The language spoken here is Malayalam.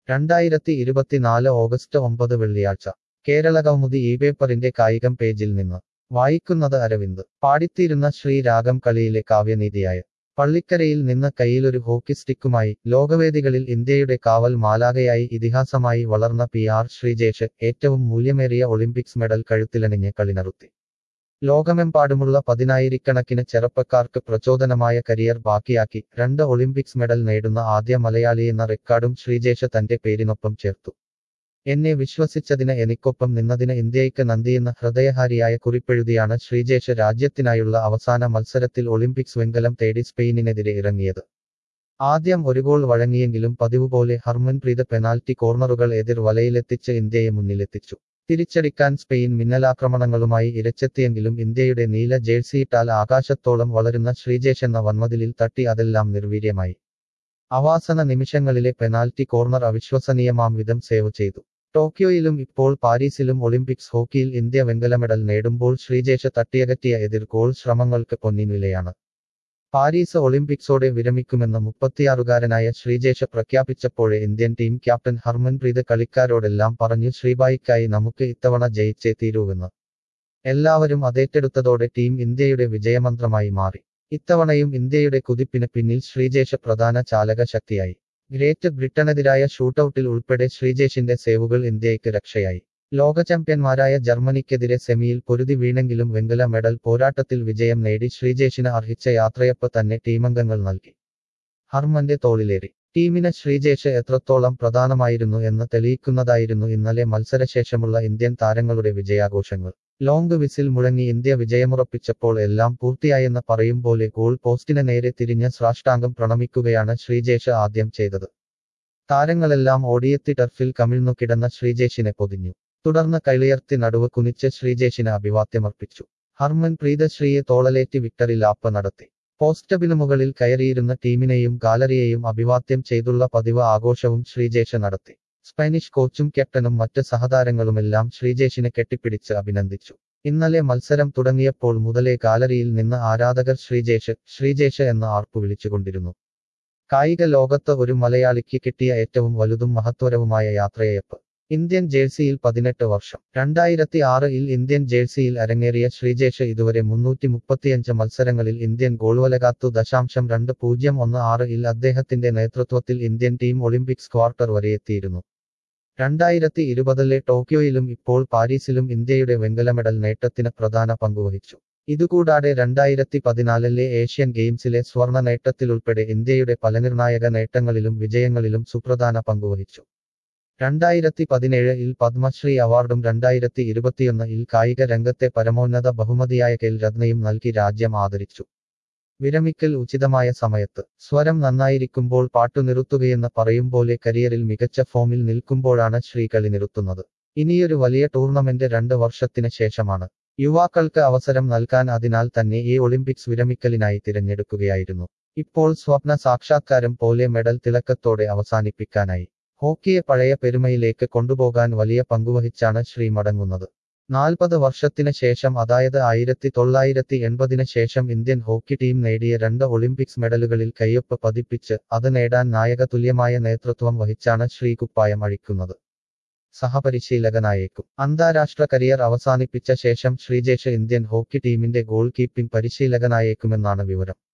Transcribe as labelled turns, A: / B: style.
A: രണ്ടായിരത്തി ഇരുപത്തിനാല് ഓഗസ്റ്റ് ഒമ്പത് വെള്ളിയാഴ്ച കേരളകൗമുദി ഈ പേപ്പറിന്റെ കായികം പേജിൽ നിന്ന് വായിക്കുന്നത് അരവിന്ദ് പാടിത്തീരുന്ന ശ്രീരാഗം കളിയിലെ കാവ്യനീതിയായ പള്ളിക്കരയിൽ നിന്ന് കയ്യിലൊരു ഹോക്കി സ്റ്റിക്കുമായി ലോകവേദികളിൽ ഇന്ത്യയുടെ കാവൽ മാലാകയായി ഇതിഹാസമായി വളർന്ന പി ആർ ശ്രീജേഷ് ഏറ്റവും മൂല്യമേറിയ ഒളിമ്പിക്സ് മെഡൽ കഴുത്തിലണിഞ്ഞ് കളിനറുത്തി ലോകമെമ്പാടുമുള്ള പതിനായിരക്കണക്കിന് ചെറുപ്പക്കാർക്ക് പ്രചോദനമായ കരിയർ ബാക്കിയാക്കി രണ്ട് ഒളിമ്പിക്സ് മെഡൽ നേടുന്ന ആദ്യ മലയാളിയെന്ന റെക്കോർഡും ശ്രീജേഷ് തന്റെ പേരിനൊപ്പം ചേർത്തു എന്നെ വിശ്വസിച്ചതിന് എനിക്കൊപ്പം നിന്നതിന് ഇന്ത്യയ്ക്ക് നന്ദിയെന്ന ഹൃദയഹാരിയായ കുറിപ്പെഴുതിയാണ് ശ്രീജേഷ് രാജ്യത്തിനായുള്ള അവസാന മത്സരത്തിൽ ഒളിമ്പിക്സ് വെങ്കലം തേടി സ്പെയിനിനെതിരെ ഇറങ്ങിയത് ആദ്യം ഒരു ഗോൾ വഴങ്ങിയെങ്കിലും പതിവുപോലെ ഹർമൻപ്രീത് പെനാൽറ്റി കോർണറുകൾ എതിർ വലയിലെത്തിച്ച് ഇന്ത്യയെ മുന്നിലെത്തിച്ചു തിരിച്ചടിക്കാൻ സ്പെയിൻ മിന്നലാക്രമണങ്ങളുമായി ഇരച്ചെത്തിയെങ്കിലും ഇന്ത്യയുടെ നീല ജേഴ്സിയിട്ടാൽ ആകാശത്തോളം വളരുന്ന ശ്രീജേഷ് എന്ന വൻമതിലിൽ തട്ടി അതെല്ലാം നിർവീര്യമായി അവാസന നിമിഷങ്ങളിലെ പെനാൽറ്റി കോർണർ അവിശ്വസനീയമാം വിധം സേവ് ചെയ്തു ടോക്കിയോയിലും ഇപ്പോൾ പാരീസിലും ഒളിമ്പിക്സ് ഹോക്കിയിൽ ഇന്ത്യ വെങ്കല മെഡൽ നേടുമ്പോൾ ശ്രീജേഷ് തട്ടിയകറ്റിയ എതിർ ഗോൾ ശ്രമങ്ങൾക്ക് പൊന്നിൻ വിലയാണ് പാരീസ് ഒളിമ്പിക്സോടെ വിരമിക്കുമെന്ന് മുപ്പത്തിയാറുകാരനായ ശ്രീജേഷ് പ്രഖ്യാപിച്ചപ്പോഴേ ഇന്ത്യൻ ടീം ക്യാപ്റ്റൻ ഹർമൻപ്രീത് കളിക്കാരോടെല്ലാം പറഞ്ഞു ശ്രീബായിക്കായി നമുക്ക് ഇത്തവണ ജയിച്ചേ തീരൂവെന്ന് എല്ലാവരും അതേറ്റെടുത്തതോടെ ടീം ഇന്ത്യയുടെ വിജയമന്ത്രമായി മാറി ഇത്തവണയും ഇന്ത്യയുടെ കുതിപ്പിന് പിന്നിൽ ശ്രീജേഷ് പ്രധാന ചാലക ശക്തിയായി ഗ്രേറ്റ് ബ്രിട്ടനെതിരായ ഷൂട്ടൌട്ടിൽ ഉൾപ്പെടെ ശ്രീജേഷിന്റെ സേവുകൾ ഇന്ത്യയ്ക്ക് രക്ഷയായി ലോക ചാമ്പ്യന്മാരായ ജർമ്മനിക്കെതിരെ സെമിയിൽ പൊരുതി വീണെങ്കിലും വെങ്കല മെഡൽ പോരാട്ടത്തിൽ വിജയം നേടി ശ്രീജേഷിന് അർഹിച്ച യാത്രയപ്പ് തന്നെ ടീമംഗങ്ങൾ നൽകി ഹർമന്റെ തോളിലേറി ടീമിന് ശ്രീജേഷ് എത്രത്തോളം പ്രധാനമായിരുന്നു എന്ന് തെളിയിക്കുന്നതായിരുന്നു ഇന്നലെ മത്സരശേഷമുള്ള ഇന്ത്യൻ താരങ്ങളുടെ വിജയാഘോഷങ്ങൾ ലോങ് വിസിൽ മുഴങ്ങി ഇന്ത്യ വിജയമുറപ്പിച്ചപ്പോൾ എല്ലാം പൂർത്തിയായെന്ന് പറയും പോലെ ഗോൾ പോസ്റ്റിന് നേരെ തിരിഞ്ഞ് സ്രാഷ്ടാംഗം പ്രണമിക്കുകയാണ് ശ്രീജേഷ് ആദ്യം ചെയ്തത് താരങ്ങളെല്ലാം ഓടിയെത്തി ടർഫിൽ കമിഴ്ന്നു കിടന്ന ശ്രീജേഷിനെ പൊതിഞ്ഞു തുടർന്ന് കൈയുയർത്തി നടുവ് കുനിച്ച് ശ്രീജേഷിന് അഭിവാദ്യമർപ്പിച്ചു ഹർമൻ പ്രീത് ശ്രീയെ തോളലേറ്റി വിക്ടറി ലാപ്പ് നടത്തി പോസ്റ്റബിന് മുകളിൽ കയറിയിരുന്ന ടീമിനെയും ഗാലറിയെയും അഭിവാദ്യം ചെയ്തുള്ള പതിവ് ആഘോഷവും ശ്രീജേഷ് നടത്തി സ്പാനിഷ് കോച്ചും ക്യാപ്റ്റനും മറ്റ് സഹതാരങ്ങളുമെല്ലാം ശ്രീജേഷിനെ കെട്ടിപ്പിടിച്ച് അഭിനന്ദിച്ചു ഇന്നലെ മത്സരം തുടങ്ങിയപ്പോൾ മുതലേ ഗാലറിയിൽ നിന്ന് ആരാധകർ ശ്രീജേഷ് ശ്രീജേഷ് എന്ന് ആർപ്പു വിളിച്ചുകൊണ്ടിരുന്നു കായിക ലോകത്ത് ഒരു മലയാളിക്ക് കിട്ടിയ ഏറ്റവും വലുതും മഹത്വരവുമായ യാത്രയയപ്പ് ഇന്ത്യൻ ജേഴ്സിയിൽ പതിനെട്ട് വർഷം രണ്ടായിരത്തി ആറിൽ ഇന്ത്യൻ ജേഴ്സിയിൽ അരങ്ങേറിയ ശ്രീജേഷ് ഇതുവരെ മുന്നൂറ്റി മുപ്പത്തിയഞ്ച് മത്സരങ്ങളിൽ ഇന്ത്യൻ ഗോൾവലകാത്തു ദശാംശം രണ്ട് പൂജ്യം ഒന്ന് ആറിൽ അദ്ദേഹത്തിന്റെ നേതൃത്വത്തിൽ ഇന്ത്യൻ ടീം ഒളിമ്പിക്സ് ക്വാർട്ടർ വരെയെത്തിയിരുന്നു രണ്ടായിരത്തി ഇരുപതിലെ ടോക്കിയോയിലും ഇപ്പോൾ പാരീസിലും ഇന്ത്യയുടെ വെങ്കല മെഡൽ നേട്ടത്തിന് പ്രധാന പങ്കുവഹിച്ചു ഇതുകൂടാതെ രണ്ടായിരത്തി പതിനാലിലെ ഏഷ്യൻ ഗെയിംസിലെ സ്വർണ്ണ നേട്ടത്തിലുൾപ്പെടെ ഇന്ത്യയുടെ പല നിർണായക നേട്ടങ്ങളിലും വിജയങ്ങളിലും സുപ്രധാന പങ്കുവഹിച്ചു രണ്ടായിരത്തി പതിനേഴിൽ പത്മശ്രീ അവാർഡും രണ്ടായിരത്തി ഇരുപത്തിയൊന്നിൽ കായിക രംഗത്തെ പരമോന്നത ബഹുമതിയായ കെൽ രത്നയും നൽകി രാജ്യം ആദരിച്ചു വിരമിക്കൽ ഉചിതമായ സമയത്ത് സ്വരം നന്നായിരിക്കുമ്പോൾ പാട്ടു നിർത്തുകയെന്ന് പറയും പോലെ കരിയറിൽ മികച്ച ഫോമിൽ നിൽക്കുമ്പോഴാണ് ശ്രീകളി നിർത്തുന്നത് ഇനിയൊരു വലിയ ടൂർണമെന്റ് രണ്ട് വർഷത്തിന് ശേഷമാണ് യുവാക്കൾക്ക് അവസരം നൽകാൻ അതിനാൽ തന്നെ ഈ ഒളിമ്പിക്സ് വിരമിക്കലിനായി തിരഞ്ഞെടുക്കുകയായിരുന്നു ഇപ്പോൾ സ്വപ്ന സാക്ഷാത്കാരം പോലെ മെഡൽ തിളക്കത്തോടെ അവസാനിപ്പിക്കാനായി ഹോക്കിയെ പഴയ പെരുമയിലേക്ക് കൊണ്ടുപോകാൻ വലിയ പങ്കുവഹിച്ചാണ് ശ്രീ മടങ്ങുന്നത് നാൽപ്പത് വർഷത്തിന് ശേഷം അതായത് ആയിരത്തി തൊള്ളായിരത്തി എൺപതിന് ശേഷം ഇന്ത്യൻ ഹോക്കി ടീം നേടിയ രണ്ട് ഒളിമ്പിക്സ് മെഡലുകളിൽ കയ്യൊപ്പ് പതിപ്പിച്ച് അത് നേടാൻ നായക തുല്യമായ നേതൃത്വം വഹിച്ചാണ് ശ്രീ കുപ്പായം അഴിക്കുന്നത് സഹപരിശീലകനായേക്കും അന്താരാഷ്ട്ര കരിയർ അവസാനിപ്പിച്ച ശേഷം ശ്രീജേഷ് ഇന്ത്യൻ ഹോക്കി ടീമിന്റെ ഗോൾ കീപ്പിംഗ് പരിശീലകനായേക്കുമെന്നാണ് വിവരം